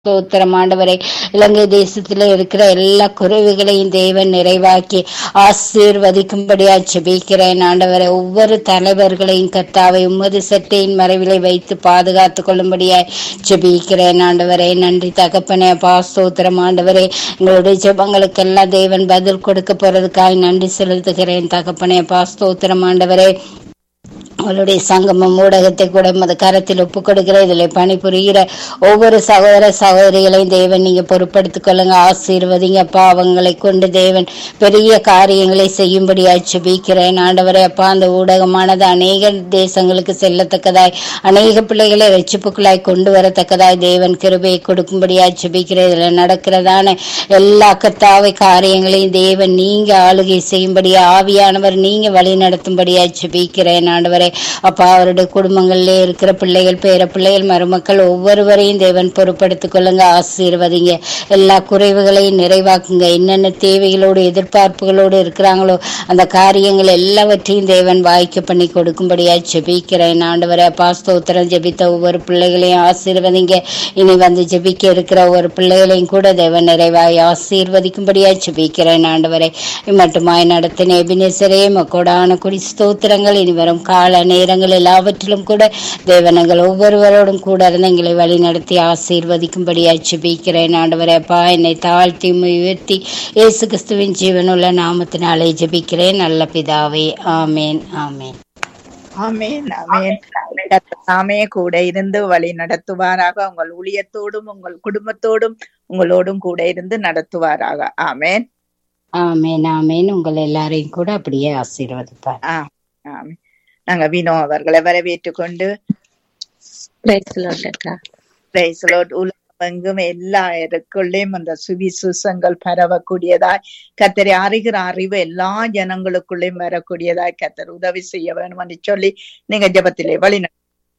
ஸ்தோத்திரம் ஆண்டவரே இலங்கை தேசத்துல இருக்கிற எல்லா குறைவுகளையும் தேவன் நிறைவாக்கி ஆசீர்வதிக்கும்படியா ஜெபிக்கிறேன் ஆண்டவரே ஒவ்வொரு தலைவர்களையும் கத்தாவை உமது சட்டையின் மறைவிலை வைத்து பாதுகாத்துக் கொள்ளும்படியாய் ஜெபிக்கிறேன் ஆண்டவரே நன்றி தகப்பனே அப்பா ஸ்தோத்திரம் ஆண்டவரே எங்களுடைய ஜெபங்களுக்கெல்லாம் தேவன் பதில் கொடுக்க போறதுக்காய் நன்றி செலுத்துகிறேன் தகப்பனே அப்பா ஸ்தோத்திரம் ஆண்டவரே அவளுடைய சங்கமம் ஊடகத்தை கூட மத கரத்தில் ஒப்பு கொடுக்கிற இதில் பணிபுரிகிற ஒவ்வொரு சகோதர சகோதரிகளையும் தேவன் நீங்க பொறுப்படுத்திக் கொள்ளுங்க ஆசீர்வதிங்கப்பா அவங்களை கொண்டு தேவன் பெரிய காரியங்களை செய்யும்படியா ஜெபிக்கிறேன் ஆண்டவரே அப்பா அந்த ஊடகமானது அநேக தேசங்களுக்கு செல்லத்தக்கதாய் அநேக பிள்ளைகளை ரட்சிப்புக்குள்ளாய் கொண்டு வரத்தக்கதாய் தேவன் கிருபையை கொடுக்கும்படியா ஜெபிக்கிறேன் இதுல நடக்கிறதான எல்லா கத்தாவை காரியங்களையும் தேவன் நீங்க ஆளுகை செய்யும்படியா ஆவியானவர் நீங்க வழி நடத்தும்படியா ஜெபிக்கிறேன் ஆண்டவரே அப்பா அவருடைய குடும்பங்களிலே இருக்கிற பிள்ளைகள் பேர பிள்ளைகள் மருமக்கள் ஒவ்வொருவரையும் தேவன் பொறுப்படுத்திக் கொள்ளுங்க ஆசீர்வதிங்க எல்லா குறைவுகளையும் நிறைவாக்குங்க என்னென்ன தேவைகளோடு எதிர்பார்ப்புகளோடு இருக்கிறாங்களோ அந்த காரியங்கள் எல்லாவற்றையும் தேவன் வாய்க்க பண்ணி கொடுக்கும்படியா ஜெபிக்கிறேன் ஆண்டவரே அப்பா ஸ்தோத்திரம் ஜெபித்த ஒவ்வொரு பிள்ளைகளையும் ஆசீர்வதிங்க இனி வந்து ஜெபிக்க இருக்கிற ஒவ்வொரு பிள்ளைகளையும் கூட தேவன் நிறைவாய் ஆசீர்வதிக்கும்படியா ஜெபிக்கிறேன் ஆண்டவரே இம்மட்டுமாய் நடத்தின எபினேசரே மக்கோடான குடி ஸ்தோத்திரங்கள் இனி வரும் கால நேரங்கள் எல்லாவற்றிலும் கூட தேவனங்கள் ஒவ்வொருவரோடும் கூட இருந்து எங்களை வழி நடத்தி ஆசீர்வதிக்கும்படியா ஜெபிக்கிறேன் ஆண்டவரே அப்பா என்னை தாழ்த்தி உயர்த்தி இயேசு கிறிஸ்துவின் ஜீவனுள்ள நாமத்தினாலே ஜெபிக்கிறேன் நல்ல பிதாவே ஆமேன் ஆமேன் ஆமேன் ஆமேன் கர்த்தர் தாமே கூட இருந்து வழி நடத்துவாராக உங்கள் ஊழியத்தோடும் உங்கள் குடும்பத்தோடும் உங்களோடும் கூட இருந்து நடத்துவாராக ஆமேன் ஆமேன் ஆமேன் உங்கள் எல்லாரையும் கூட அப்படியே ஆசீர்வதிப்பார் ஆ, ஆமேன் நாங்க வினோ அவர்களை வரவேற்றுக் கொண்டு Praise the Lord, அக்கா. praise the Lord. உலகமெங்கும் எல்லா இடக்குள்ளேயும் அந்த சுவிசுசங்கள் பரவக்கூடியதாய் கத்தரை அறிகிற அறிவு எல்லா ஜனங்களுக்குள்ளேயும் வரக்கூடியதாய் கத்தர் உதவி செய்ய வேணும் என்று சொல்லி நீங்க ஜெபத்திலே வழி நட-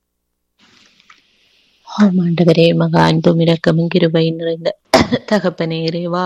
ஆம் ஆண்டவரே மகா அன்பும் இரக்கமும் கிருபை நிறைந்த தகப்பனே இறைவா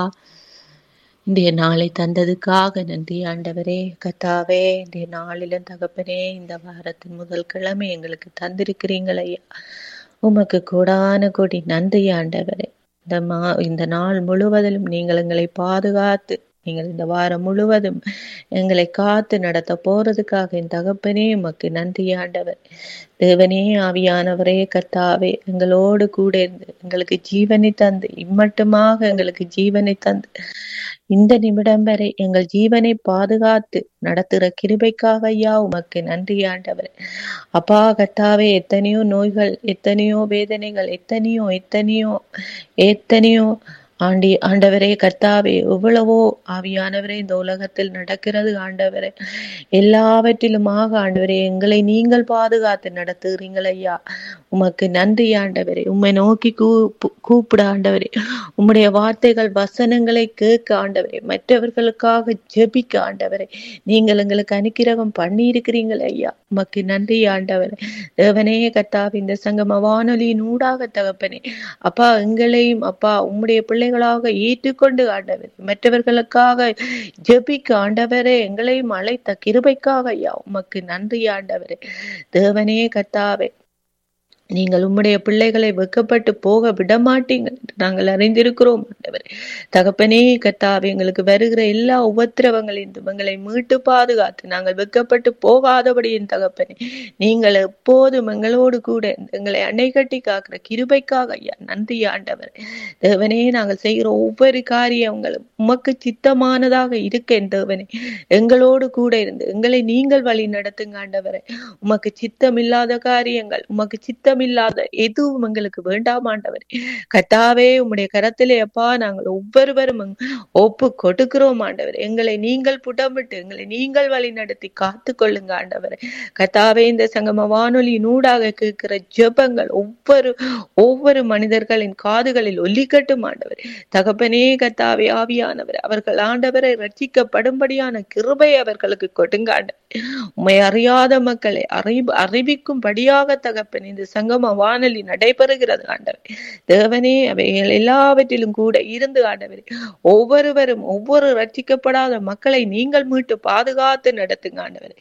இன்றைய நாளை தந்ததுக்காக நன்றி ஆண்டவரே கத்தாவே இன்றைய நாளிலும் தகப்பனே இந்த வாரத்தின் முதல் கிழமை எங்களுக்கு தந்திருக்கிறீங்கள் ஐயா உமக்கு கூடான கோடி நன்றி ஆண்டவரே இந்த மா இந்த நாள் முழுவதிலும் நீங்கள் எங்களை பாதுகாத்து நீங்கள் இந்த வாரம் முழுவதும் எங்களை காத்து நடத்த போறதுக்காக என் தகப்பனே உமக்கு நன்றி ஆண்டவர் தேவனே ஆவியானவரே கர்த்தாவே எங்களோடு கூட இருந்து எங்களுக்கு ஜீவனை தந்து இம்மட்டுமாக எங்களுக்கு ஜீவனை தந்து இந்த நிமிடம் வரை எங்கள் ஜீவனை பாதுகாத்து நடத்துகிற கிருபைக்காக ஐயா உமக்கு நன்றி ஆண்டவர் அப்பா கர்த்தாவே எத்தனையோ நோய்கள் எத்தனையோ வேதனைகள் எத்தனையோ எத்தனையோ எத்தனையோ ஆண்டி ஆண்டவரே கர்த்தாவே எவ்வளவோ ஆவியானவரே இந்த உலகத்தில் நடக்கிறது ஆண்டவரே எல்லாவற்றிலுமாக ஆண்டவரே எங்களை நீங்கள் பாதுகாத்து நடத்துகிறீங்கள் ஐயா உமக்கு நன்றி ஆண்டவரே உம்மை நோக்கி கூப்பு கூப்பிட ஆண்டவரே உம்முடைய வார்த்தைகள் வசனங்களை கேட்க ஆண்டவரே மற்றவர்களுக்காக ஜெபிக்க ஆண்டவரே நீங்கள் எங்களுக்கு அனுக்கிரகம் பண்ணி இருக்கிறீங்கள் ஐயா உமக்கு நன்றி ஆண்டவரே தேவனே கர்த்தாவே இந்த சங்கம வானொலியின் ஊடாக தகப்பனே அப்பா எங்களையும் அப்பா உம்முடைய பிள்ளைகளாக ஏற்றுக்கொண்டு ஆண்டவரே மற்றவர்களுக்காக ஜெபிக்க ஆண்டவரே எங்களையும் அழைத்த கிருபைக்காக ஐயா உமக்கு நன்றி ஆண்டவரே தேவனே கர்த்தாவே நீங்கள் உம்முடைய பிள்ளைகளை வெக்கப்பட்டு போக விடமாட்டீங்கள் என்று நாங்கள் அறிந்திருக்கிறோம் ஆண்டவரே தகப்பனே கத்தாவே எங்களுக்கு வருகிற எல்லா உபத்திரவங்களையும் எங்களை மீட்டு பாதுகாத்து நாங்கள் வெக்கப்பட்டு போகாதபடியின் தகப்பனே நீங்கள் எப்போதும் எங்களோடு கூட இருந்து எங்களை அணை கட்டி காக்கிற கிருபைக்காக ஐயா நன்றி ஆண்டவர் தேவனே நாங்கள் செய்கிற ஒவ்வொரு காரியங்களும் உமக்கு சித்தமானதாக இருக்க என் தேவனே எங்களோடு கூட இருந்து எங்களை நீங்கள் வழி நடத்துங்க ஆண்டவரே உமக்கு சித்தமில்லாத காரியங்கள் உமக்கு சித்தமில்லாத எதுவும் எங்களுக்கு வேண்டாம் ஆண்டவரே கத்தாவே உம்முடைய கரத்திலே அப்பா நாங்கள் ஒவ்வொருவரும் எங்க- ஒப்பு கொடுக்கிறோம் ஆண்டவர் எங்களை நீங்கள் புடமிட்டு எங்களை நீங்கள் வழி நடத்தி காத்து கொள்ளுங்க ஆண்டவரே கத்தாவே இந்த சங்கம வானொலி நூடாக கேட்கிற ஜெபங்கள் ஒவ்வொரு ஒவ்வொரு மனிதர்களின் காதுகளில் ஒலிக்கட்டும் ஆண்டவர் தகப்பனே கத்தாவே ஆவியானவர் அவர்கள் ஆண்டவரை ரட்சிக்கப்படும்படியான கிருபை அவர்களுக்கு கொடுங்க ஆண்டவர் உம்மை அறியாத மக்களை அறிவு அறிவிக்கும்படியாக தகப்பன் இந்த சங்கம வானொலி நடைபெறுகிறது ஆண்டவர் தேவனே அவைகள் எல்லாவற்றிலும் கூட இருந்து ஆண்டவரே ஒவ்வொருவரும் ஒவ்வொரு ரட்சிக்கப்படாத மக்களை நீங்கள் மீட்டு பாதுகாத்து நடத்துங்க ஆண்டவரே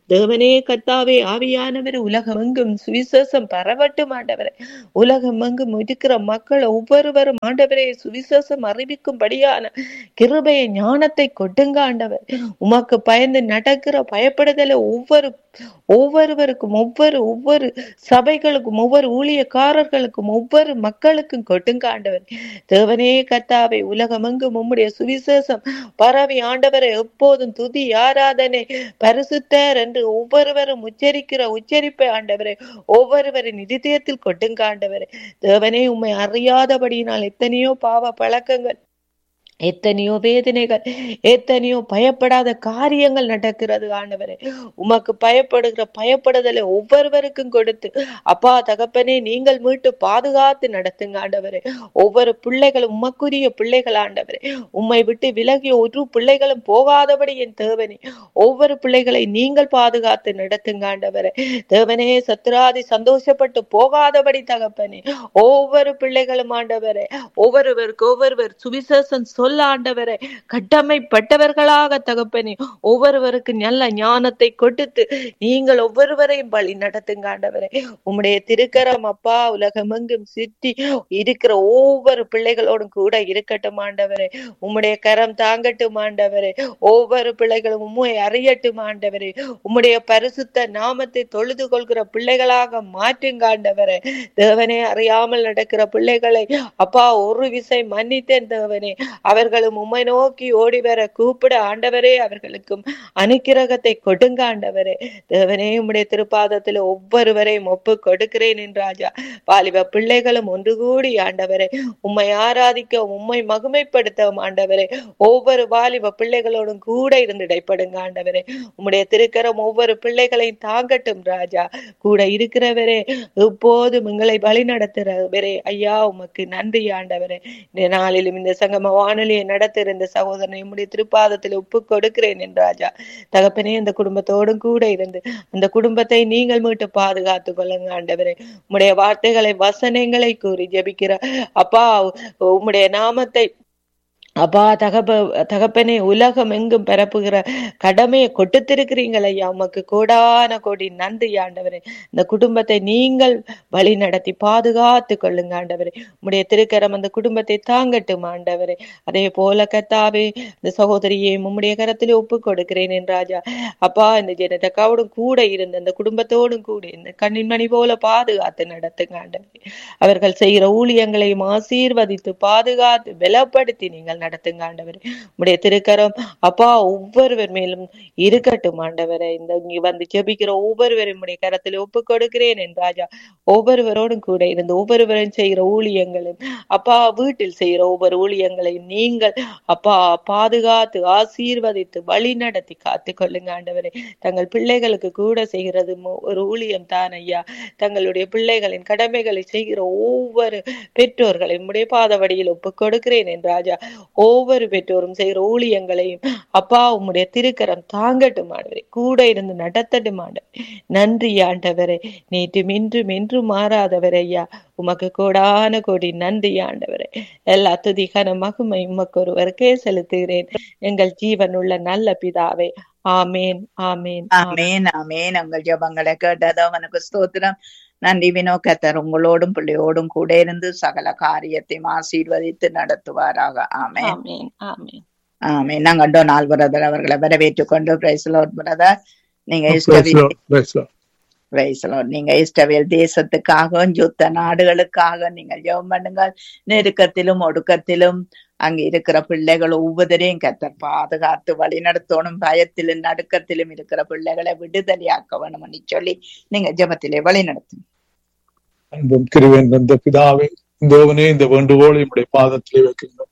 தேவனே கத்தாவே ஆவியானவர் உலகமெங்கும் சுவிசேஷம் பரவட்டும் ஆண்டவரே உலகமெங்கும் இருக்கிற மக்கள் ஒவ்வொருவரும் ஆண்டவரே சுவிசேஷம் அறிவிக்கும்படியான கிருபையை ஞானத்தை கொட்டுங்க ஆண்டவர் உமக்கு பயந்து நடக்கிற பயப்படுதலை ஒவ்வொரு ஒவ்வொருவருக்கும் ஒவ்வொரு ஒவ்வொரு சபைகளுக்கும் ஒவ்வொரு ஊழியக்காரர்களுக்கும் ஒவ்வொரு மக்களுக்கும் கொட்டுங்க ஆண்டவர் தேவனே கத்தாவை உலகமெங்கும் உம்முடைய சுவிசேஷம் பரவி ஆண்டவரை எப்போதும் துதி ஆராதனை பரிசுத்தர் என்று ஒவ்வொருவரும் உச்சரிக்கிற உச்சரிப்பை ஆண்டவரை ஒவ்வொருவரின் இதயத்தில் கொட்டுங்க ஆண்டவரே தேவனே உம்மை அறியாதபடியினால் எத்தனையோ பாவ பழக்கங்கள் எத்தனையோ வேதனைகள் எத்தனையோ பயப்படாத காரியங்கள் நடக்கிறது ஆண்டவரே உமக்கு பயப்படுகிற பயப்படுதலை ஒவ்வொருவருக்கும் கொடுத்து அப்பா தகப்பனே நீங்கள் மீட்டு பாதுகாத்து நடத்துங்க ஆண்டவரே ஒவ்வொரு பிள்ளைகளும் உமக்குரிய பிள்ளைகள் ஆண்டவரே உம்மை விட்டு விலகி ஒரு பிள்ளைகளும் போகாதபடி என் தேவனே ஒவ்வொரு பிள்ளைகளை நீங்கள் பாதுகாத்து நடத்துங்க ஆண்டவரே தேவனே சத்துராதி சந்தோஷப்பட்டு போகாதபடி தகப்பனே ஒவ்வொரு பிள்ளைகளும் ஆண்டவரே ஒவ்வொருவருக்கு ஒவ்வொருவர் சுவிசேஷம் சொல்ல ஆண்டவரே கட்டமைப்பட்டவர்களாக தகப்பனே ஒவ்வொருவருக்கு நல்ல ஞானத்தை கொடுத்து நீங்கள் ஒவ்வொருவரையும் வழி நடத்துங்க ஆண்டவரே உம்முடைய திருக்கரம் அப்பா உலகமெங்கும் சுற்றி இருக்கிற ஒவ்வொரு பிள்ளைகளோடும் கூட இருக்கட்டும் ஆண்டவரே உம்முடைய கரம் தாங்கட்டும் ஆண்டவரே ஒவ்வொரு பிள்ளைகளும் உண்மை அறியட்டும் ஆண்டவரே உம்முடைய பரிசுத்த நாமத்தை தொழுது கொள்கிற பிள்ளைகளாக மாற்றுங்க ஆண்டவரே தேவனே அறியாமல் நடக்கிற பிள்ளைகளை அப்பா ஒரு விசை மன்னித்தேன் தேவனே அவர்களும் உம்மை நோக்கி ஓடி வர கூப்பிட ஆண்டவரே அவர்களுக்கும் அனுக்கிரகத்தை கொடுங்க ஆண்டவரே தேவனே உம்முடைய திருப்பாதத்தில் ஒவ்வொருவரையும் ஒப்பு கொடுக்கிறேன் என் ராஜா வாலிப பிள்ளைகளும் ஒன்று கூடி ஆண்டவரே உம்மை ஆராதிக்க உம்மை மகிமைப்படுத்தவும் ஆண்டவரே ஒவ்வொரு வாலிப பிள்ளைகளோடும் கூட இருந்து இடைப்படுங்க ஆண்டவரே உம்முடைய திருக்கரம் ஒவ்வொரு பிள்ளைகளையும் தாங்கட்டும் ராஜா கூட இருக்கிறவரே இப்போதும் எங்களை வழி நடத்துறவரே ஐயா உமக்கு நன்றி ஆண்டவரே இந்த நாளிலும் இந்த சங்கம வானொலியை நடத்துகிற இந்த சகோதரனை உம்முடைய திருப்பாதத்தில் ஒப்பு கொடுக்கிறேன் என் ராஜா தகப்பனே அந்த குடும்பத்தோடும் கூட இருந்து அந்த குடும்பத்தை நீங்கள் மீட்டு பாதுகாத்து கொள்ளுங்க ஆண்டவரே உம்முடைய வார்த்தைகளை வசனங்களை கூறி ஜெபிக்கிற அப்பா உம்முடைய நாமத்தை அப்பா தகப்ப தகப்பனே உலகம் எங்கும் பரப்புகிற கடமையை கொடுத்திருக்கிறீங்கள் ஐயா உமக்கு கோடான கோடி நன்றி ஆண்டவரே இந்த குடும்பத்தை நீங்கள் வழி நடத்தி பாதுகாத்து கொள்ளுங்க ஆண்டவரே உம்முடைய திருக்கரம் அந்த குடும்பத்தை தாங்கட்டும் ஆண்டவரே அதே போல கத்தாவே இந்த சகோதரியை உம்முடைய கரத்திலே ஒப்பு கொடுக்கிறேன் என் ராஜா அப்பா இந்த ஜனதக்காவோடும் கூட இருந்து அந்த குடும்பத்தோடும் கூட இந்த கண்ணின் மணி போல பாதுகாத்து நடத்துங்க ஆண்டவரே அவர்கள் செய்கிற ஊழியங்களையும் ஆசீர்வதித்து பாதுகாத்து பலப்படுத்தி நீங்கள் நடத்துங்க ஆண்டவரே உடைய திருக்கரம் அப்பா ஒவ்வொருவர் மேலும் இருக்கட்டும் ஆண்டவரே இந்த இங்க வந்து ஜெபிக்கிற ஒவ்வொருவரும் உடைய கரத்தில் ஒப்பு கொடுக்கிறேன் என் ராஜா ஒவ்வொருவரோடும் கூட இருந்து ஒவ்வொருவரும் செய்கிற ஊழியங்களும் அப்பா வீட்டில் செய்கிற ஒவ்வொரு ஊழியங்களையும் நீங்கள் அப்பா பாதுகாத்து ஆசீர்வதித்து வழி நடத்தி காத்து கொள்ளுங்க ஆண்டவரே தங்கள் பிள்ளைகளுக்கு கூட செய்கிறது மோ- ஒரு ஊழியம் தான் ஐயா தங்களுடைய பிள்ளைகளின் கடமைகளை செய்கிற ஒவ்வொரு பெற்றோர்களையும் உடைய பாதவடியில் ஒப்பு கொடுக்கிறேன் என் ராஜா ஒவ்வொரு பெற்றோரும் செய்கிற ஊழியங்களையும் அப்பா உம்முடைய திருக்கரம் தாங்கட்டும் ஆண்டவரே கூட இருந்து நடத்தட்டும் ஆண்டவரே நன்றி ஆண்டவரே நேற்றும் இன்றும் என்றும் மாறாதவர் ஐயா உமக்கு கோடான கோடி நன்றி ஆண்டவரே எல்லா துதிகான மகிமை உமக்கு ஒருவருக்கே செலுத்துகிறேன் எங்கள் ஜீவன் உள்ள நல்ல பிதாவே ஆமேன் ஆமேன் ஆமேன் ஆமேன் ஆமேன் உங்கள் ஜெபங்களை கேட்டதோ அவனுக்கு ஸ்தோத்திரம் நன்றி வினோ கத்தர் உங்களோடும் பிள்ளையோடும் கூட இருந்து சகல காரியத்தையும் ஆசீர்வதித்து நடத்துவாராக ஆமேன் ஆமேன் ஆமேன் ஆமேன் நாங்க டொனால் பிரதர் அவர்களை வரவேற்றுக் கொண்டு பிரைஸ்லோட் பிரதர் நீங்க Praise இஷ்டவில் Lord, praise Lord. பிரைஸ்லோட் நீங்க இஷ்டவேல் தேசத்துக்காக யுத்த நாடுகளுக்காக நீங்கள் ஜெபம் பண்ணுங்கள் நெருக்கத்திலும் ஒடுக்கத்திலும் அங்க இருக்கிற பிள்ளைகள் ஒவ்வொருவரையும் கத்தர் பாதுகாத்து வழி நடத்தணும் பயத்திலும் நடுக்கத்திலும் இருக்கிற பிள்ளைகளை விடுதலையாக்க வேணும்னு சொல்லி நீங்க ஜெபத்திலே வழி நடத்துங்க அன்பும் கிருவேன் வந்த பிதாவே தேவனே இந்த வேண்டுகோளை உடைய பாதத்திலே வைக்கின்றோம்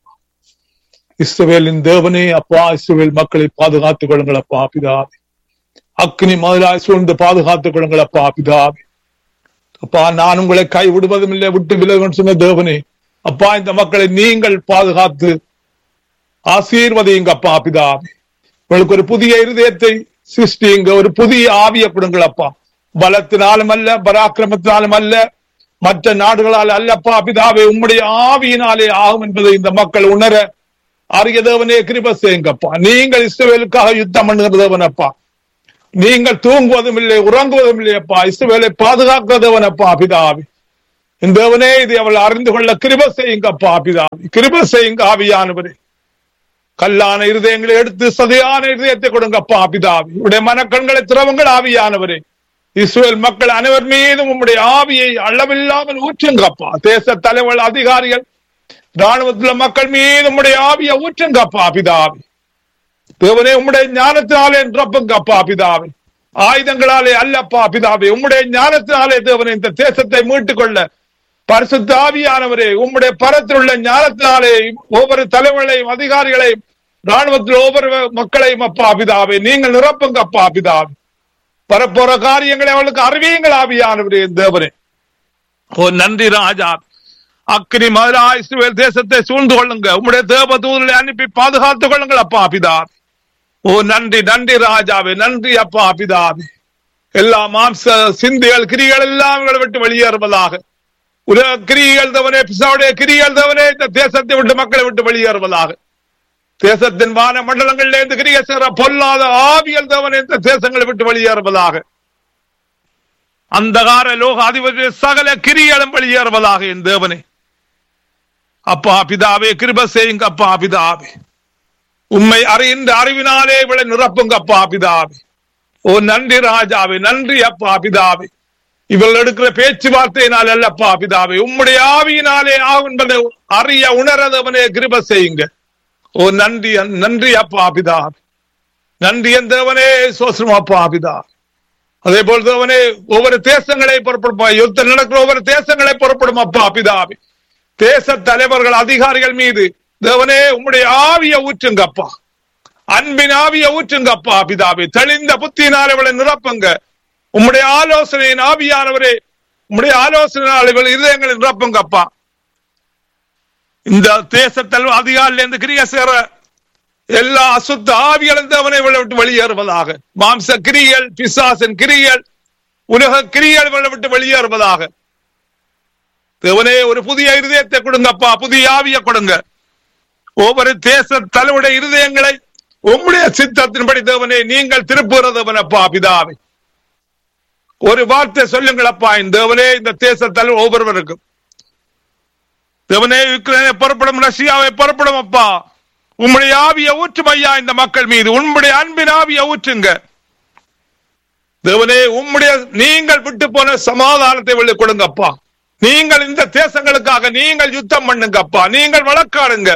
இஸ்ரவேலின் தேவனே அப்பா இஸ்ரவேல் மக்களை பாதுகாத்துக் கொள்ளுங்கள் அப்பா பிதாவே அக்னி முதலாய் சூழ்ந்து பாதுகாத்துக் கொள்ளுங்கள் அப்பா பிதாவே அப்பா நான் உங்களை கை விடுவதும் இல்லை விட்டு விலகும் சொன்ன தேவனே அப்பா இந்த மக்களை நீங்கள் பாதுகாத்து ஆசீர்வதியுங்க அப்பா பிதாவே உங்களுக்கு ஒரு புதிய இருதயத்தை சிருஷ்டிங்க ஒரு புதிய ஆவியை கொடுங்கள் அப்பா பலத்தினாலும் அல்ல பராக்கிரமத்தினாலும் அல்ல மற்ற நாடுகளால் அல்லப்பா பிதாவே உம்முடைய ஆவியினாலே ஆகும் என்பதை இந்த மக்கள் உணர அரிய தேவனே கிருப செய்யுங்கப்பா நீங்கள் இஸ்ரவேலுக்காக யுத்தம் பண்ணுகிற தேவனப்பா நீங்கள் தூங்குவதும் இல்லை உறங்குவதும் இல்லை அப்பா இஸ்ரவேலை பாதுகாக்கிறதவன் அப்பா பிதாவி இந்த தேவனே இதை அவள் அறிந்து கொள்ள கிருப செய்யுங்கப்பா பிதாவி கிருப செய்யுங்க ஆவியானவரே கல்லான இருதயங்களை எடுத்து சதையான இருதயத்தை கொடுங்கப்பா பிதாவி உடைய மனக்கண்களை திறவுங்கள் ஆவியானவரே இஸ்ரேல் மக்கள் அனைவர் மீதும் உம்முடைய ஆவியை அளவில்லாமல் ஊற்றுங்கப்பா தேச தலைவர் அதிகாரிகள் ராணுவத்துல மக்கள் மீது உம்முடைய ஆவியை ஊற்றுங்கப்பா பிதாவி தேவனே உம்முடைய ஞானத்தினாலே நிரப்புங்கப்பா பிதாவி ஆயுதங்களாலே அல்லப்பா பிதாவே உம்முடைய ஞானத்தினாலே தேவனே இந்த தேசத்தை மீட்டுக் கொள்ள பரிசுத்த ஆவியானவரே உம்முடைய பரத்தில் உள்ள ஞானத்தினாலே ஒவ்வொரு தலைவர்களையும் அதிகாரிகளையும் ராணுவத்தில் ஒவ்வொரு மக்களையும் அப்பா பிதாவே நீங்கள் நிரப்புங்க அப்பா பிதாவே வரப்போற காரியங்களை அவளுக்கு அறிவியுங்கள் ஆவியானவரே தேவனே ஓ நன்றி ராஜா அக்னி மதுரா இஸ்ரேல் தேசத்தை சூழ்ந்து கொள்ளுங்க உம்முடைய தேவ தூதர்களை அனுப்பி பாதுகாத்துக் கொள்ளுங்கள் அப்பா பிதாவே ஓ நன்றி நன்றி ராஜாவே நன்றி அப்பா பிதாவே எல்லா மாம்ச சிந்திகள் கிரிகள் எல்லாம் இவங்களை விட்டு வெளியேறுவதாக உலக கிரிகள் தவனே பிசாவுடைய கிரிகள் தவனே இந்த தேசத்தை விட்டு மக்களை விட்டு வெளியேறுவதாக தேசத்தின் வான மண்டலங்களில் இருந்து கிரிய சேர பொல்லாத ஆவியல் தவனே இந்த தேசங்களை விட்டு வெளியேறுவதாக அந்தகார லோக அதிபதி சகல கிரிகளும் வெளியேறுவதாக என் தேவனே அப்பா பிதாவே கிருப செய்யுங்க அப்பா பிதாவே உண்மை அறிந்த அறிவினாலே இவளை நிரப்புங்க அப்பா பிதாவே ஓ நன்றி ராஜாவே நன்றி அப்பா பிதாவே இவள் எடுக்கிற பேச்சுவார்த்தையினால் அல்லப்பா பிதாவே உம்முடைய ஆவியினாலே ஆகும் என்பதை அறிய உணரதவனே கிருப செய்யுங்க ஓ நன்றி நன்றி அப்பா பிதாவே நன்றி என் தேவனே சோசனம் அப்பா பிதாவே அதே போல் தேவனே ஒவ்வொரு தேசங்களை புறப்படுப்பா யுத்தம் நடக்கிற ஒவ்வொரு தேசங்களை புறப்படும் அப்பா பிதாவே தேச தலைவர்கள் அதிகாரிகள் மீது தேவனே உம்முடைய ஆவிய ஊற்றுங்கப்பா அன்பின் ஆவிய ஊற்றுங்கப்பா பிதாவே தெளிந்த புத்தியினால் இவளை நிரப்புங்க உம்முடைய ஆலோசனையின் ஆவியானவரே உம்முடைய ஆலோசனையால் இவள் இருதயங்களை நிரப்புங்கப்பா இந்த தேசத்தில் அதிகாரில இருந்து கிரிய சேர எல்லா அசுத்த ஆவிகளும் தேவனை இவளை விட்டு வெளியேறுவதாக மாம்ச கிரியல் பிசாசன் கிரியல் உலக கிரியல் இவளை விட்டு வெளியேறுவதாக தேவனே ஒரு புதிய இருதயத்தை கொடுங்கப்பா புதிய ஆவிய கொடுங்க ஒவ்வொரு தேச தலைவருடைய இருதயங்களை உம்முடைய சித்தத்தின்படி தேவனே நீங்கள் திருப்புறதவனப்பா பிதாவே ஒரு வார்த்தை சொல்லுங்களப்பா இந்த தேவனே இந்த தேச தலைவர் ஒவ்வொருவருக்கும் தேவனே யுக்ரைனை புறப்படும் ரஷ்யாவை புறப்படும் அப்பா உம்முடைய ஆவிய ஊற்றும் ஐயா இந்த மக்கள் மீது உம்முடைய அன்பின் ஆவிய ஊற்றுங்க தேவனே உம்முடைய நீங்கள் விட்டு போன சமாதானத்தை வெளி கொடுங்கப்பா நீங்கள் இந்த தேசங்களுக்காக நீங்கள் யுத்தம் பண்ணுங்கப்பா நீங்கள் வழக்காடுங்க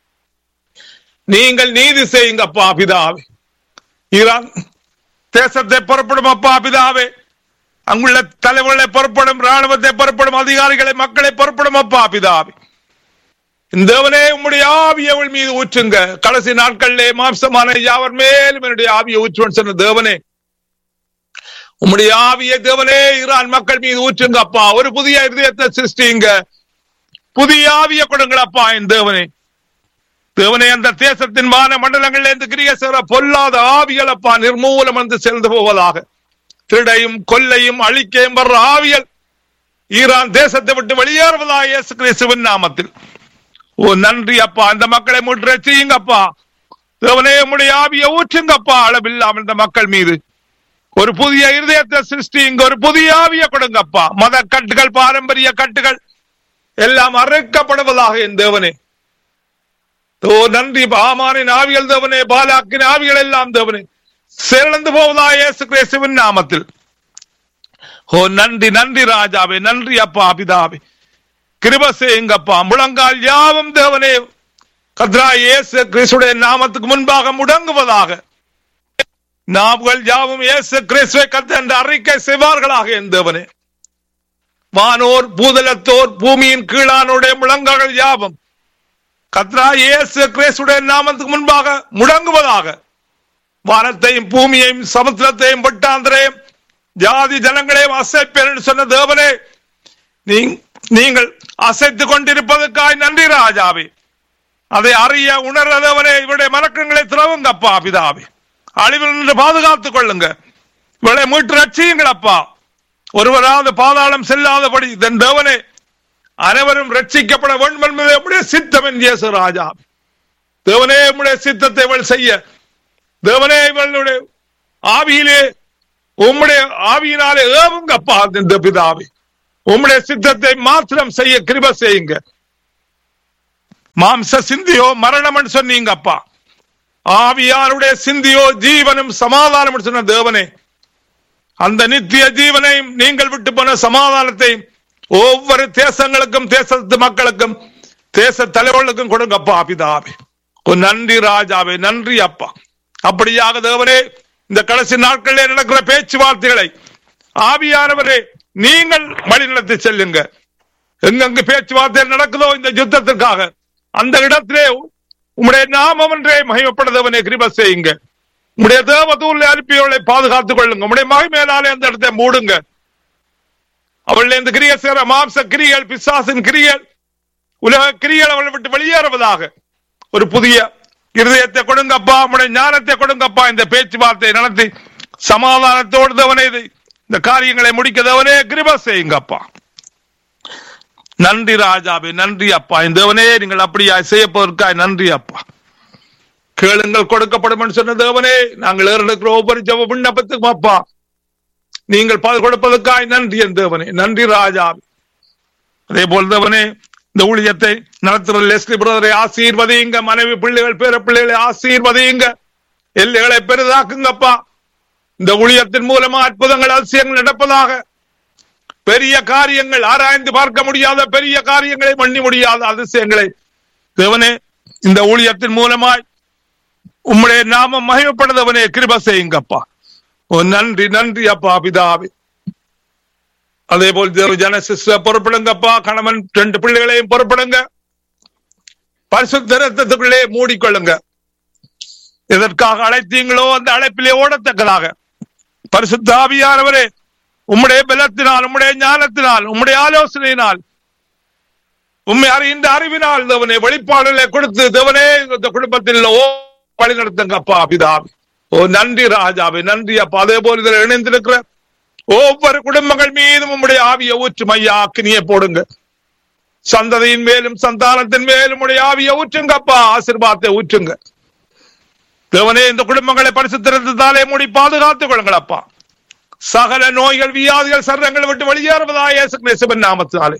நீங்கள் நீதி செய்யுங்கப்பா பிதாவே ஈரான் தேசத்தை புறப்படும் அப்பா பிதாவே அங்குள்ள தலைவர்களை புறப்படும் ராணுவத்தை புறப்படும் அதிகாரிகளை மக்களை புறப்படும் அப்பா பிதாவே தேவனே உம்முடைய ஆவியவள் மீது ஊற்றுங்க கடைசி நாட்களிலே மாம்சமான யாவர் மேலும் என்னுடைய ஆவியை ஊற்றுவன் சொன்ன தேவனே உம்முடைய ஆவியை தேவனே ஈரான் மக்கள் மீது ஊற்றுங்க அப்பா ஒரு புதிய இதயத்தை சிருஷ்டிங்க புதிய ஆவிய கொடுங்களப்பா என் தேவனே தேவனே அந்த தேசத்தின் வான மண்டலங்களில் இருந்து கிரிய சேர பொல்லாத ஆவிகளப்பா நிர்மூலம் வந்து சென்று போவதாக திருடையும் கொல்லையும் அழிக்கையும் வர்ற ஆவியல் ஈரான் தேசத்தை விட்டு வெளியேறுவதாக இயேசு கிறிஸ்துவின் நாமத்தில் ஓ நன்றி அப்பா அந்த மக்களை முற்ற செய்யுங்கப்பா தேவனே உம்முடைய ஆவிய ஊற்றுங்கப்பா அளவில்லாமல் இந்த மக்கள் மீது ஒரு புதிய இருதயத்தை சிருஷ்டிங்க ஒரு புதிய ஆவிய கொடுங்கப்பா மத கட்டுகள் பாரம்பரிய கட்டுகள் எல்லாம் அறுக்கப்படுவதாக என் தேவனே ஓ நன்றி ஆமானின் ஆவிகள் தேவனே பாலாக்கின் ஆவிகள் எல்லாம் தேவனே சிறந்து போவதா இயேசு கிறிஸ்துவின் நாமத்தில் ஓ நன்றி நன்றி ராஜாவே நன்றி அப்பா அபிதாவே கிருப செய்யுங்கப்பா முழங்கால் யாவும் தேவனே கத்ரா இயேசு கிறிஸ்துடைய நாமத்துக்கு முன்பாக முடங்குவதாக நாவுகள் யாவும் இயேசு கிறிஸ்துவை கத்த என்ற அறிக்கை செய்வார்களாக என் தேவனே வானோர் பூதலத்தோர் பூமியின் கீழானுடைய முழங்கால்கள் யாவும் கத்ரா இயேசு கிறிஸ்துடைய நாமத்துக்கு முன்பாக முடங்குவதாக வானத்தையும் பூமியையும் சமுத்திரத்தையும் பட்டாந்திரையும் ஜாதி ஜனங்களையும் அசைப்பேன் என்று சொன்ன தேவனே நீங்கள் அசைத்துக் கொண்டிருப்பதற்காய் நன்றி ராஜாவே அதை அறிய உணர்றதவனே இவருடைய மலக்கங்களை திறவுங்கப்பா பிதாவே அழிவில் நின்று பாதுகாத்துக் கொள்ளுங்க இவளை மீட்டு ரட்சியுங்களப்பா ஒருவராவது பாதாளம் செல்லாதபடி தன் தேவனே அனைவரும் ரட்சிக்கப்பட வேண்டும் என்பது எப்படி சித்தம் என் இயேசு ராஜா தேவனே உடைய சித்தத்தை இவள் செய்ய தேவனே இவளுடைய ஆவியிலே உம்முடைய ஆவியினாலே ஏவுங்கப்பா இந்த பிதாவே உம்முடைய சித்தத்தை மாத்திரம் செய்ய கிருப செய்யுங்க மாம்ச சிந்தியோ மரணம்னு சொன்னீங்கப்பா ஆவியாருடைய சிந்தியோ ஜீவனும் சமாதானம் சொன்ன தேவனே அந்த நித்திய ஜீவனையும் நீங்கள் விட்டு போன சமாதானத்தை ஒவ்வொரு தேசங்களுக்கும் தேசத்து மக்களுக்கும் தேச தலைவர்களுக்கும் கொடுங்கப்பா பிதாவே உன் நன்றி ராஜாவே நன்றி அப்பா அப்படியாக தேவனே இந்த கடைசி நாட்களிலே நடக்கிற பேச்சுவார்த்தைகளை ஆவியானவரே நீங்கள் வழிநடத்தி செல்லுங்க எங்கெங்கு பேச்சுவார்த்தை நடக்குதோ இந்த யுத்தத்திற்காக அந்த இடத்திலே உம்முடைய நாமம் ஒன்றே மகிமைப்படுதவனே கிருப செய்யுங்க உம்முடைய தேவதூர்ல அனுப்பியவளை பாதுகாத்துக் கொள்ளுங்க உம்முடைய மகிமேலாலே அந்த இடத்தை மூடுங்க அவள் இந்த கிரிய சேர மாம்ச கிரிகள் பிசாசின் கிரிகள் உலக கிரிகள் அவளை விட்டு வெளியேறுவதாக ஒரு புதிய இருதயத்தை கொடுங்கப்பா உம்முடைய ஞானத்தை கொடுங்கப்பா இந்த பேச்சுவார்த்தையை நடத்தி சமாதானத்தோடு தவனே இது இந்த காரியங்களை முடிக்கதவனே கிருப செய்யுங்கப்பா நன்றி ராஜாவே நன்றி அப்பா இந்த தேவனே நீங்கள் அப்படியா செய்யப்போவதற்காய் நன்றி அப்பா கேளுங்கள் கொடுக்கப்படும் சொன்ன தேவனே நாங்கள் ஏறெடுக்கிற ஒவ்வொரு ஜப விண்ணப்பத்துக்கும் அப்பா நீங்கள் பதில் கொடுப்பதற்காய் நன்றி என் தேவனே நன்றி ராஜா அதே போல் தேவனே இந்த ஊழியத்தை நடத்துகிற லெஸ்லி பிரதரை ஆசீர்வதியுங்க மனைவி பிள்ளைகள் பேர பிள்ளைகளை ஆசீர்வதியுங்க எல்லைகளை பெரிதாக்குங்கப்பா இந்த ஊழியத்தின் மூலமா அற்புதங்கள் அதிசயங்கள் நடப்பதாக பெரிய காரியங்கள் ஆராய்ந்து பார்க்க முடியாத பெரிய காரியங்களை பண்ணி முடியாத அதிசயங்களை தேவனே இந்த ஊழியத்தின் மூலமாய் உம்முடைய நாமம் மகிமைப்படுதவனே கிருப செய்யுங்கப்பா ஓ நன்றி நன்றி அப்பா பிதாவே அதே போல் ஜன சிஸ்ட பொறுப்பிடுங்கப்பா கணவன் ரெண்டு பிள்ளைகளையும் பொறுப்பிடுங்க பரிசுத்த ரத்தத்துக்குள்ளே மூடிக்கொள்ளுங்க எதற்காக அழைத்தீங்களோ அந்த அழைப்பிலே ஓடத்தக்கதாக பரிசுத்த ஆவியானவரே உம்முடைய பலத்தினால் உம்முடைய ஞானத்தினால் உம்முடைய ஆலோசனையினால் உண்மை அறிந்த அறிவினால் தேவனை வெளிப்பாடுகளை கொடுத்து தேவனே இந்த குடும்பத்தில் ஓ வழி நடத்துங்கப்பா பிதாவே ஓ நன்றி ராஜாவே நன்றி அப்பா அதே போல இதில் இணைந்திருக்கிற ஒவ்வொரு குடும்பங்கள் மீதும் உம்முடைய ஆவிய ஊற்றும் ஐயா அக்னியை போடுங்க சந்ததியின் மேலும் சந்தானத்தின் மேலும் உடைய ஆவிய ஊற்றுங்கப்பா ஆசிர்வாதத்தை ஊற்றுங்க தேவனே இந்த குடும்பங்களை பரிசுத்திரத்தாலே மூடி பாதுகாத்துக் கொள்ளுங்களப்பா சகல நோய்கள் வியாதிகள் சர்றங்களை விட்டு வெளியேறுவதா இயேசு கிறிஸ்துவின் நாமத்தினாலே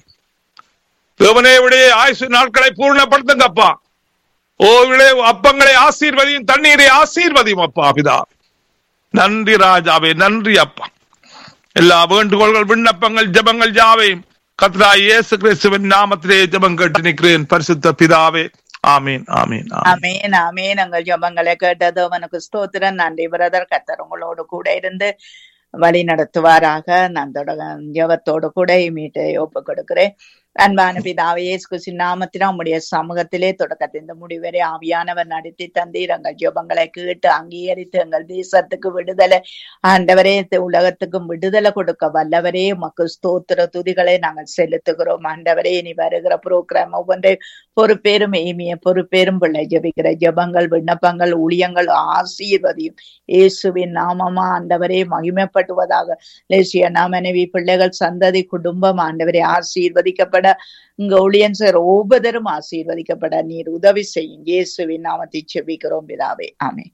தேவனே உடைய ஆயுசு நாட்களை பூர்ணப்படுத்துங்கப்பா ஓவிலே அப்பங்களை ஆசீர்வதியும் தண்ணீரை ஆசீர்வதியும் அப்பா பிதா நன்றி ராஜாவே நன்றி அப்பா எல்லா வேண்டுகோள்கள் விண்ணப்பங்கள் ஜபங்கள் ஜாவையும் கத்ரா இயேசு கிறிஸ்துவின் நாமத்திலே ஜபம் கேட்டு நிற்கிறேன் பரிசுத்த பிதாவே ஆமீன் ஆமீன் ஆமீன் அமேன் அமேன் உங்கள் ஜபங்களை கேட்டது அவனுக்கு ஸ்தோத்திரம் நன்றி பிரதர் கத்தர் உங்களோடு கூட இருந்து வழி நடத்துவாராக நான் தொட ஜபத்தோடு கூட மீட்டை ஒப்பு கொடுக்கிறேன் அன்பான பிதாவே இயேசு நாமத்தினா உம்முடைய சமூகத்திலே தொடக்கத்தை இந்த முடிவரை ஆவியானவர் நடத்தி தந்தீர் எங்கள் ஜபங்களை கேட்டு அங்கீகரித்து எங்கள் தேசத்துக்கு விடுதலை ஆண்டவரே இந்த உலகத்துக்கும் விடுதலை கொடுக்க வல்லவரே உமக்கு ஸ்தோத்திர துதிகளை நாங்கள் செலுத்துகிறோம் ஆண்டவரே இனி வருகிற புரோகிராம் ஒவ்வொன்றை பொறுப்பேரும் ஏமிய பொறுப்பேரும் பிள்ளை ஜபிக்கிற ஜபங்கள் விண்ணப்பங்கள் ஊழியங்கள் ஆசீர்வதியும் இயேசுவின் நாமமா ஆண்டவரே மகிமைப்படுவதாக லேசிய மனைவி பிள்ளைகள் சந்ததி குடும்பம் ஆண்டவரே ஆசீர்வதிக்கப்பட இங்க ஊழியன் சார் ஒவ்வொருத்தரும் ஆசீர்வதிக்கப்பட நீர் உதவி செய்யும் இயேசுவின் நாமத்தை செபிக்கிறோம் பிதாவே ஆமே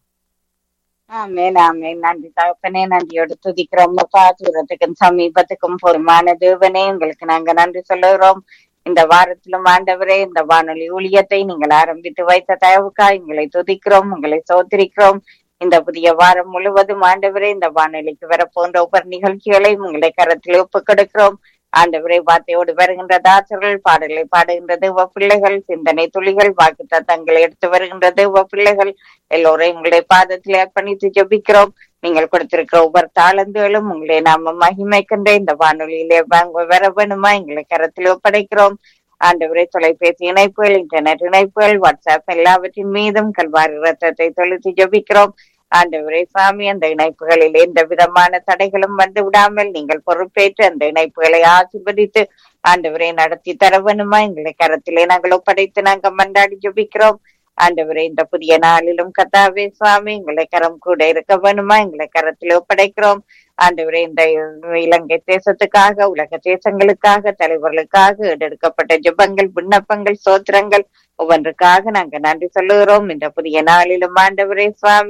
ஆமேன் ஆமேன் நன்றி தகப்பனே நன்றியோடு துதிக்கிறோம் அப்பா தூரத்துக்கும் சமீபத்துக்கும் பொறுமான தேவனே உங்களுக்கு நாங்க நன்றி சொல்லுகிறோம் இந்த வாரத்திலும் ஆண்டவரே இந்த வானொலி ஊழியத்தை நீங்கள் ஆரம்பித்து வைத்த தயவுக்கா எங்களை துதிக்கிறோம் உங்களை சோத்திரிக்கிறோம் இந்த புதிய வாரம் முழுவதும் ஆண்டவரே இந்த வானொலிக்கு வர போன்ற ஒவ்வொரு நிகழ்ச்சிகளையும் உங்களை கரத்தில் ஒப்புக் கொடுக்கிறோம் ஆண்டவரே வார்த்தையோடு வருகின்ற தாசர்கள் பாடலை பாடுகின்றது உவ பிள்ளைகள் சிந்தனை துளிகள் வாக்கு தத்தங்களை எடுத்து வருகின்றது உவ பிள்ளைகள் எல்லோரையும் உங்களுடைய பாதத்தில் அர்ப்பணித்து ஜெபிக்கிறோம் நீங்கள் கொடுத்திருக்கிற ஒவ்வொரு தாளந்துகளும் உங்களை நாம மகிமைக்கின்ற இந்த வானொலியிலே வாங்க வர வேணுமா எங்களை கரத்தில் ஒப்படைக்கிறோம் ஆண்டவரே தொலைபேசி இணைப்புகள் இன்டர்நெட் இணைப்புகள் வாட்ஸ்அப் எல்லாவற்றின் மீதும் கல்வாரி ரத்தத்தை தொழுத்து ஜெபிக்கிறோம் ஆண்டவரே சாமி அந்த இணைப்புகளில் எந்த விதமான தடைகளும் வந்து விடாமல் நீங்கள் பொறுப்பேற்று அந்த இணைப்புகளை ஆசிர்வதித்து ஆண்டவரை நடத்தி தர வேணுமா எங்களை கரத்திலே நாங்கள் ஒப்படைத்து நாங்கள் மண்டாடி ஜபிக்கிறோம் ஆண்டவரே இந்த புதிய நாளிலும் கத்தாவே சுவாமி எங்களை கரம் கூட இருக்க வேணுமா எங்களை கரத்திலே ஒப்படைக்கிறோம் ஆண்டவரே இந்த இலங்கை தேசத்துக்காக உலக தேசங்களுக்காக தலைவர்களுக்காக எடுக்கப்பட்ட ஜெபங்கள் விண்ணப்பங்கள் சோத்திரங்கள் ஒவ்வொன்றுக்காக நாங்க நன்றி சொல்லுகிறோம் இந்த புதிய நாளிலும் ஆண்டவரே சுவாமி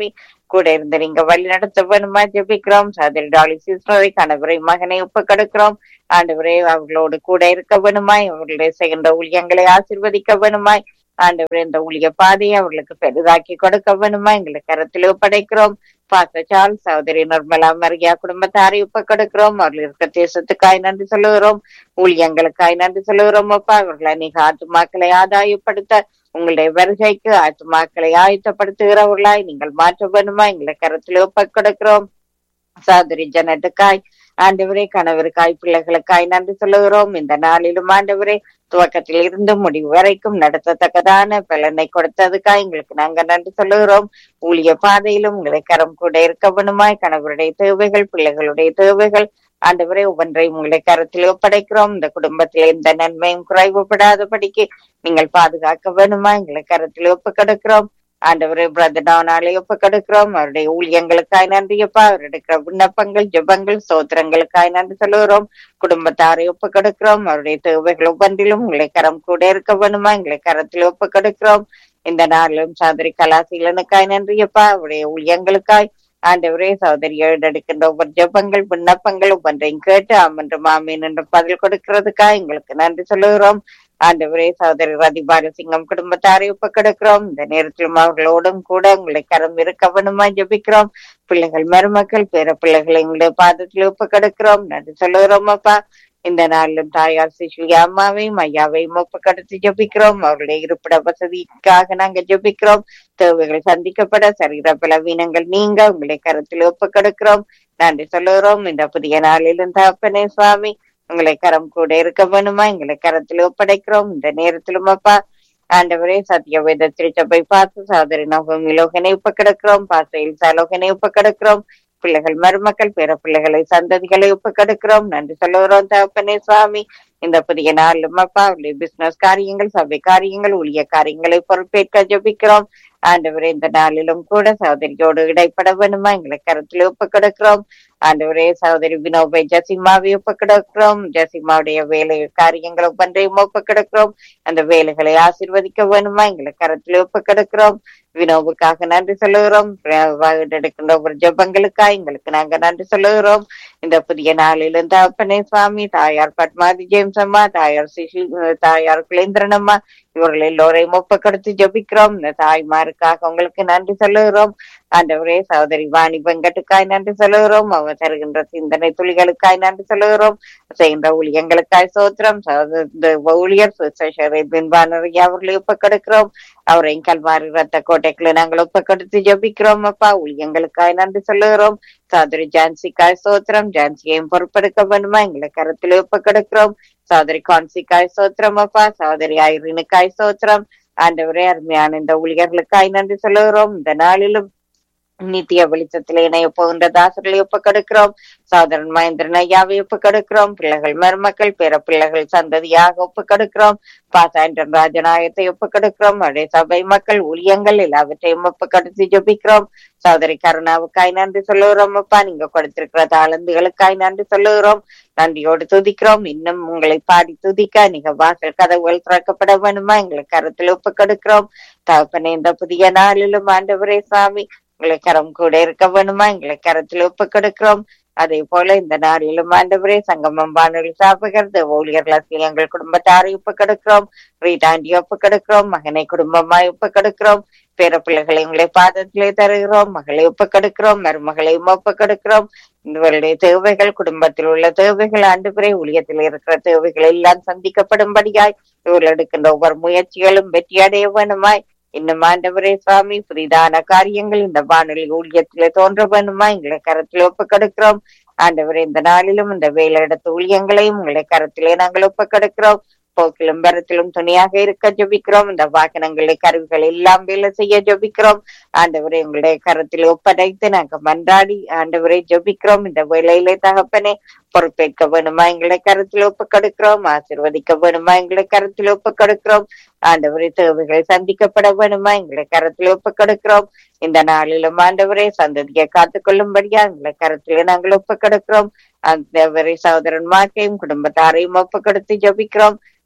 கூட இருந்து நீங்க வழி நடத்த வேணுமா ஜெபிக்கிறோம் சகோதரி டாலி சிஸ்டரை கணவரை மகனை ஒப்பு கொடுக்கிறோம் ஆண்டவரே அவர்களோடு கூட இருக்க வேணுமாய் அவர்களுடைய செய்கின்ற ஊழியங்களை ஆசிர்வதிக்க வேணுமாய் ஆண்டவரே இந்த ஊழிய பாதையை அவர்களுக்கு பெரிதாக்கி கொடுக்க வேணுமா எங்களை கரத்தில் ஒப்படைக்கிறோம் பாச சால் சகோதரி நிர்மலா மரியா குடும்பத்தாரை ஒப்பு கொடுக்கிறோம் அவர்கள் இருக்க தேசத்துக்காய் நன்றி சொல்லுகிறோம் ஊழியங்களுக்காய் நன்றி சொல்லுகிறோம் அப்பா அவர்களை நீங்க ஆத்துமாக்களை ஆதாயப்படுத்த உங்களுடைய வருகைக்கு ஆத்துமாக்களை ஆயத்தப்படுத்துகிறவர்களாய் நீங்கள் மாற்ற வேணுமா எங்களை கரத்தில் ஒப்பு கொடுக்கிறோம் சகோதரி ஜனத்துக்காய் ஆண்டவரே கணவருக்காய் பிள்ளைகளுக்காய் நன்றி சொல்லுகிறோம் இந்த நாளிலும் ஆண்டவரே துவக்கத்தில் இருந்து முடிவு வரைக்கும் நடத்தத்தக்கதான பலனை கொடுத்ததுக்காய் எங்களுக்கு நாங்க நன்றி சொல்லுகிறோம் ஊழிய பாதையிலும் உங்களை கரம் கூட இருக்க வேணுமாய் கணவருடைய தேவைகள் பிள்ளைகளுடைய தேவைகள் ஆண்டவரே ஒவ்வொன்றையும் உங்களை கரத்தில் ஒப்படைக்கிறோம் இந்த குடும்பத்தில் எந்த நன்மையும் குறைவுபடாதபடிக்கு நீங்கள் பாதுகாக்க வேணுமா எங்களை கரத்தில் ஒப்பு கொடுக்கிறோம் ஆண்டவரே பிரதனாலே ஒப்பு கொடுக்கிறோம் அவருடைய ஊழியங்களுக்காய் நன்றியப்பா அவர் எடுக்கிற விண்ணப்பங்கள் ஜெபங்கள் சோத்திரங்களுக்காய் நன்றி சொல்லுகிறோம் குடும்பத்தாரை ஒப்பு கொடுக்கிறோம் அவருடைய தேவைகள் ஒவ்வொன்றிலும் உங்களை கரம் கூட இருக்க வேணுமா எங்களை கரத்தில் ஒப்பு கொடுக்கிறோம் இந்த நாளிலும் சகோதரி கலாசீலனுக்காய் நன்றியப்பா அவருடைய ஊழியங்களுக்காய் ஆண்டவரே சகோதரி எடுக்கின்ற ஒவ்வொரு ஜெபங்கள் விண்ணப்பங்கள் ஒவ்வொன்றையும் கேட்டு ஆமென்று மாமீன் என்று பதில் கொடுக்கிறதுக்காக எங்களுக்கு நன்றி சொல்லுகிறோம் ஆண்டவரே சகோதரி ரதிபார சிங்கம் குடும்பத்தாரை ஒப்பு கொடுக்கிறோம் இந்த நேரத்திலும் அவர்களோடும் கூட உங்களை கரம் இருக்க வேணுமா ஜெபிக்கிறோம் பிள்ளைகள் மருமக்கள் பேர பிள்ளைகளை எங்களுடைய பாதத்தில் ஒப்பு கொடுக்கிறோம் நன்றி சொல்லுகிறோம் அப்பா இந்த நாளிலும் தாயார் சிசுலி அம்மாவையும் ஐயாவையும் ஒப்பு கொடுத்து ஜெபிக்கிறோம் அவருடைய இருப்பிட வசதிக்காக நாங்க ஜெபிக்கிறோம் தேவைகள் சந்திக்கப்பட சரீர பலவீனங்கள் நீங்க உங்களை கருத்தில் ஒப்பு கொடுக்கிறோம் நன்றி சொல்லுகிறோம் இந்த புதிய நாளிலும் தகப்பனே சுவாமி உங்களை கரம் கூட இருக்க வேணுமா எங்களை கரத்தில் ஒப்படைக்கிறோம் இந்த நேரத்திலும் அப்பா ஆண்டவரே சத்திய வேத திருச்சபை பார்த்து சகோதரி நகோமி லோகனை ஒப்பு கிடக்கிறோம் பாசையில் சலோகனை ஒப்பு கிடக்கிறோம் பிள்ளைகள் மருமக்கள் பிற பிள்ளைகளை சந்ததிகளை ஒப்பு கொடுக்கிறோம் நன்றி சொல்லுகிறோம் தகப்பனே சுவாமி இந்த புதிய நாளிலும் அப்பா அவருடைய பிசினஸ் காரியங்கள் சபை காரியங்கள் ஊழிய காரியங்களை பொறுப்பேற்க ஜபிக்கிறோம் ஆண்டவரே இந்த நாளிலும் கூட சகோதரியோடு இடைப்பட வேணுமா எங்களை கருத்தில் ஒப்பு கொடுக்கிறோம் ஆண்டவரே சகோதரி வினோபை ஜசிமாவை ஒப்பு கொடுக்கிறோம் ஜசிமாவுடைய வேலை காரியங்கள் ஒவ்வொன்றையும் ஒப்பு கொடுக்கிறோம் அந்த வேலைகளை ஆசிர்வதிக்க வேணுமா எங்களை கருத்தில் ஒப்பு கொடுக்கிறோம் வினோவுக்காக நன்றி சொல்லுகிறோம் எடுக்கின்ற ஒவ்வொரு ஜபங்களுக்காக எங்களுக்கு நாங்க நன்றி சொல்லுகிறோம் இந்த புதிய நாளிலும் தகப்பனே சுவாமி தாயார் பத்மாதி ஜேம்ஸ் அம்மா தாயார் சிசி தாயார் குலேந்திரன் அம்மா இவர்கள் எல்லோரையும் ஒப்பு கொடுத்து ஜபிக்கிறோம் இந்த தாய்மாருக்காக உங்களுக்கு நன்றி சொல்லுகிறோம் ஆண்டவரே சகோதரி வாணி வெங்கட்டுக்காய் நன்றி சொல்லுகிறோம் அவர் தருகின்ற சிந்தனை துளிகளுக்காய் நன்றி சொல்லுகிறோம் செய்கின்ற ஊழியங்களுக்காய் சோத்திரம் இந்த ஊழியர் பின்பானரை அவர்களை ஒப்பு கொடுக்கிறோம் அவரை கல்வாரி ரத்த கோட்டைக்குள்ள நாங்கள் ஒப்பு கொடுத்து ஜபிக்கிறோம் அப்பா ஊழியங்களுக்காய் நன்றி சொல்லுகிறோம் சகோதரி ஜான்சிக்காய் சோத்திரம் ஜான்சியையும் பொறுப்பெடுக்க வேண்டுமா எங்களை கருத்தில் ஒப்பு கொடுக்கிறோம் சகோதரி கான்சிக்காய் சோத்திரம் அப்பா சகோதரி ஐரினுக்காய் சோத்திரம் ஆண்டவரே அருமையான இந்த ஊழியர்களுக்காய் நன்றி சொல்லுகிறோம் இந்த நாளிலும் நித்திய வெளிச்சத்திலே இணைய போகின்ற தாசர்களை ஒப்பு கொடுக்கிறோம் சோதரன் மகேந்திரன் ஐயாவை ஒப்பு கொடுக்கிறோம் பிள்ளைகள் மருமக்கள் பிற பிள்ளைகள் சந்ததியாக ஒப்பு கொடுக்கிறோம் பாசாண்டன் ராஜநாயகத்தை ஒப்பு கொடுக்கிறோம் அவருடைய சபை மக்கள் ஊழியங்கள் எல்லாவற்றையும் ஒப்பு கொடுத்து ஜபிக்கிறோம் சோதரி கருணாவுக்காய் நன்றி சொல்லுகிறோம் அப்பா நீங்க கொடுத்திருக்கிற தாளந்துகளுக்காய் நன்றி சொல்லுகிறோம் நன்றியோடு துதிக்கிறோம் இன்னும் உங்களை பாடி துதிக்க நீங்க வாசல் கதவுகள் திறக்கப்பட வேணுமா எங்களை கருத்தில் ஒப்பு கொடுக்கிறோம் தகப்பனே இந்த புதிய நாளிலும் ஆண்டவரே சாமி உங்களை கரம் கூட இருக்க வேணுமா எங்களை கரத்தில் ஒப்பு கொடுக்கிறோம் அதே போல இந்த நாளிலும் ஆண்டவரே சங்கமம் வானொலி சாப்பிடுகிறது ஊழியர்கள் எங்கள் குடும்பத்தாரை ஒப்பு கொடுக்கிறோம் ரீதாண்டி ஒப்பு கொடுக்கிறோம் மகனை குடும்பமாய் ஒப்பு கொடுக்கிறோம் பேர பிள்ளைகளை உங்களை பாதத்திலே தருகிறோம் மகளை ஒப்பு கொடுக்கிறோம் மருமகளையும் ஒப்பு கொடுக்கிறோம் இவர்களுடைய தேவைகள் குடும்பத்தில் உள்ள தேவைகள் ஆண்டுபுரை ஊழியத்தில் இருக்கிற தேவைகள் எல்லாம் சந்திக்கப்படும்படியாய் இவர்கள் எடுக்கின்ற ஒவ்வொரு முயற்சிகளும் வெற்றியடைய வேணுமாய் இன்னும் ஆண்டவரே சுவாமி புதிதான காரியங்கள் இந்த வானொலி ஊழியத்திலே தோன்ற வேணுமா எங்களை கரத்தில் ஒப்பு கொடுக்கிறோம் ஆண்டவரே இந்த நாளிலும் இந்த வேலையிடத்து ஊழியங்களையும் உங்களை கரத்திலே நாங்கள் ஒப்பு கொடுக்கிறோம் போக்கிலும் பரத்திலும் துணையாக இருக்க ஜபிக்கிறோம் இந்த வாகனங்களை கருவிகள் எல்லாம் வேலை செய்ய ஜபிக்கிறோம் ஆண்டவரை உங்களுடைய கரத்தில் ஒப்படைத்து நாங்க மன்றாடி ஆண்டவரை ஜபிக்கிறோம் இந்த வேலையிலே தகப்பனே பொறுப்பேற்க வேணுமா எங்களை கருத்தில் ஒப்பு கொடுக்கிறோம் ஆசிர்வதிக்க வேணுமா எங்களை கருத்தில் ஒப்பு கொடுக்கிறோம் ஆண்டவரை தேவைகளை சந்திக்கப்பட வேணுமா எங்களை கரத்தில் ஒப்பு கொடுக்கிறோம் இந்த நாளிலும் ஆண்டவரே சந்ததியை காத்துக் கொள்ளும்படியா எங்களை கருத்திலே நாங்கள் ஒப்பு கொடுக்கிறோம் ஆண்டவரை சகோதரன் மாக்கையும் குடும்பத்தாரையும் ஒப்பு கொடுத்து ஜபிக்கிறோம்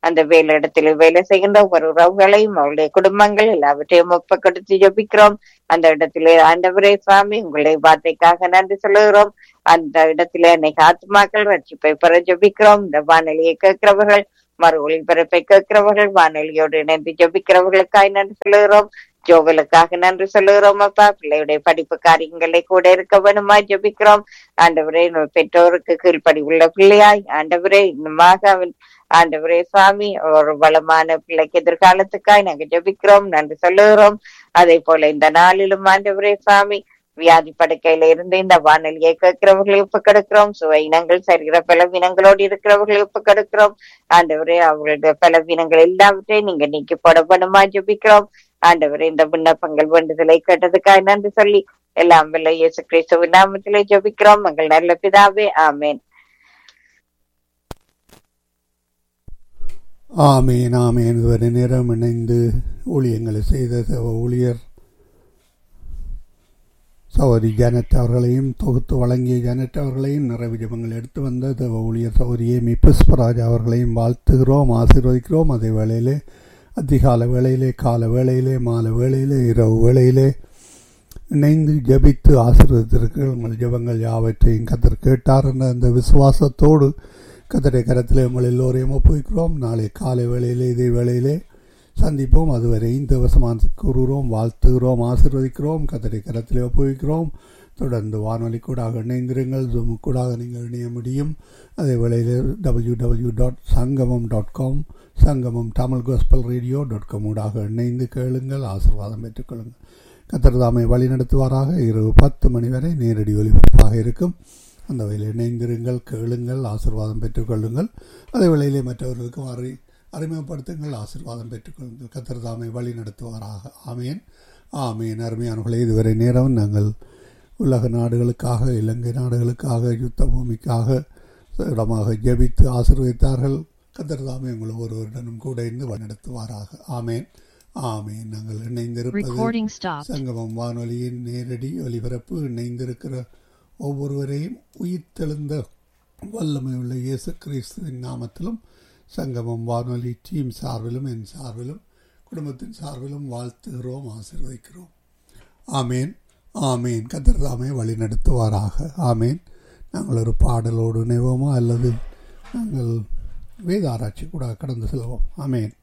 அந்த வேலையிடத்தில் வேலை செய்கின்ற ஒவ்வொரு உறவுகளையும் அவருடைய குடும்பங்கள் எல்லாவற்றையும் ஒப்ப கொடுத்து ஜபிக்கிறோம் அந்த இடத்திலே ஆண்டவரே சுவாமி உங்களுடைய வார்த்தைக்காக நன்றி சொல்லுகிறோம் அந்த இடத்திலே அன்னைக்கு ஆத்மாக்கள் ரட்சிப்பை பெற ஜபிக்கிறோம் இந்த வானொலியை கேட்கிறவர்கள் மறு ஒளிபரப்பை கேட்கிறவர்கள் வானொலியோடு இணைந்து ஜபிக்கிறவர்களுக்காய் நன்றி சொல்லுகிறோம் ஜோவலுக்காக நன்றி சொல்லுகிறோம் அப்பா பிள்ளையுடைய படிப்பு காரியங்களை கூட இருக்க வேணுமா ஜபிக்கிறோம் ஆண்டவரே பெற்றோருக்கு கீழ்ப்படி உள்ள பிள்ளையாய் ஆண்டவரே இன்னுமாக அவன் ஆண்டவரே சுவாமி ஒரு வளமான பிள்ளைக்கு எதிர்காலத்துக்காய் நாங்க ஜபிக்கிறோம் நன்றி சொல்லுகிறோம் அதே போல இந்த நாளிலும் ஆண்டவரே சுவாமி வியாதி படுக்கையில இருந்து இந்த வானொலியை கேட்கிறவர்களை ஒப்பு கெடுக்கிறோம் சுவை இனங்கள் சரிகிற பலவீனங்களோடு இருக்கிறவர்களை ஒப்பு கெடுக்கிறோம் ஆண்டவரே அவர்களுடைய பலவீனங்கள் எல்லாவற்றையும் நீங்க நீக்கி போடப்படுமா ஜபிக்கிறோம் ஆண்டவரே இந்த விண்ணப்பங்கள் வேண்டுதலை கேட்டதுக்காக நன்றி சொல்லி எல்லாம் வல்ல இயேசு கிறிஸ்துவ நாமத்திலே ஜபிக்கிறோம் எங்கள் நல்ல பிதாவே ஆமேன் ஆமேன் ஆமேன் இதுவரை நேரம் இணைந்து ஊழியங்களை செய்த தேவ ஊழியர் சௌரி ஜானட் அவர்களையும் தொகுத்து வழங்கிய ஜானட் அவர்களையும் நிறைவு ஜபங்கள் எடுத்து வந்த தேவ ஊழியர் சௌரியை மி புஷ்பராஜ் அவர்களையும் வாழ்த்துகிறோம் ஆசீர்வதிக்கிறோம் அதே வேளையிலே அதிகால வேளையிலே கால வேளையிலே மாலை வேளையிலே இரவு வேளையிலே இணைந்து ஜபித்து ஆசீர்வதித்திருக்கிற உங்கள் ஜபங்கள் யாவற்றையும் கத்தர் கேட்டார் என்ற அந்த விசுவாசத்தோடு கத்தரை கரத்தில் உங்கள் எல்லோரையும் ஒப்புவிக்கிறோம் நாளை காலை வேளையிலே இதே வேளையிலே சந்திப்போம் அதுவரை இந்த வசமான கூறுகிறோம் வாழ்த்துகிறோம் ஆசிர்வதிக்கிறோம் கத்தரை கரத்திலே ஒப்புவிக்கிறோம் தொடர்ந்து வானொலி கூடாக இணைந்திருங்கள் ஜூமு கூடாக நீங்கள் இணைய முடியும் அதே வேளையில் W W dot Sangamam dot com Sangamam Tamil gospel radio dot com ஊடாக இணைந்து கேளுங்கள் ஆசீர்வாதம் பெற்றுக்கொள்ளுங்கள் கத்திரதாமை வழி நடத்துவாராக இரவு பத்து மணி வரை நேரடி ஒலிபரப்பாக இருக்கும் அந்த வகையில் இணைந்திருங்கள் கேளுங்கள் ஆசீர்வாதம் பெற்றுக்கொள்ளுங்கள் அதே வேளையிலே மற்றவர்களுக்கு அறி அறிமுகப்படுத்துங்கள் ஆசீர்வாதம் பெற்றுக்கொள்ளுங்கள் கத்திரதாமை வழி நடத்துவாராக ஆமேன் ஆமேன் அருமையானவர்களே இதுவரை நேரம் நாங்கள் உலக நாடுகளுக்காக இலங்கை நாடுகளுக்காக யுத்த பூமிக்காக இடமாக ஜபித்து ஆசீர்வதித்தார்கள் கத்திரதாமை உங்கள் ஒருவருடனும் கூட இருந்து வழிநடத்துவாராக ஆமேன் ஆமேன் நாங்கள் இணைந்திருப்பது Recording stopped. சங்கமம் வானொலியின் நேரடி ஒலிபரப்பு இணைந்திருக்கிற ஒவ்வொருவரையும் உயிர்த்தெழுந்த வல்லமை உள்ள இயேசு கிறிஸ்துவின் நாமத்திலும் சங்கமம் வானொலி டீம் சார்பிலும் என் சார்பிலும் குடும்பத்தின் சார்பிலும் வாழ்த்துகிறோம் ஆசீர்வதிக்கிறோம் ஆமேன் ஆமேன் கத்திரதாமே வழி நடத்துவாராக ஆமேன் நாங்கள் ஒரு பாடலோடு இணைவோமா அல்லது நாங்கள் வேத ஆராய்ச்சி கூட கடந்து செல்வோம் ஆமேன்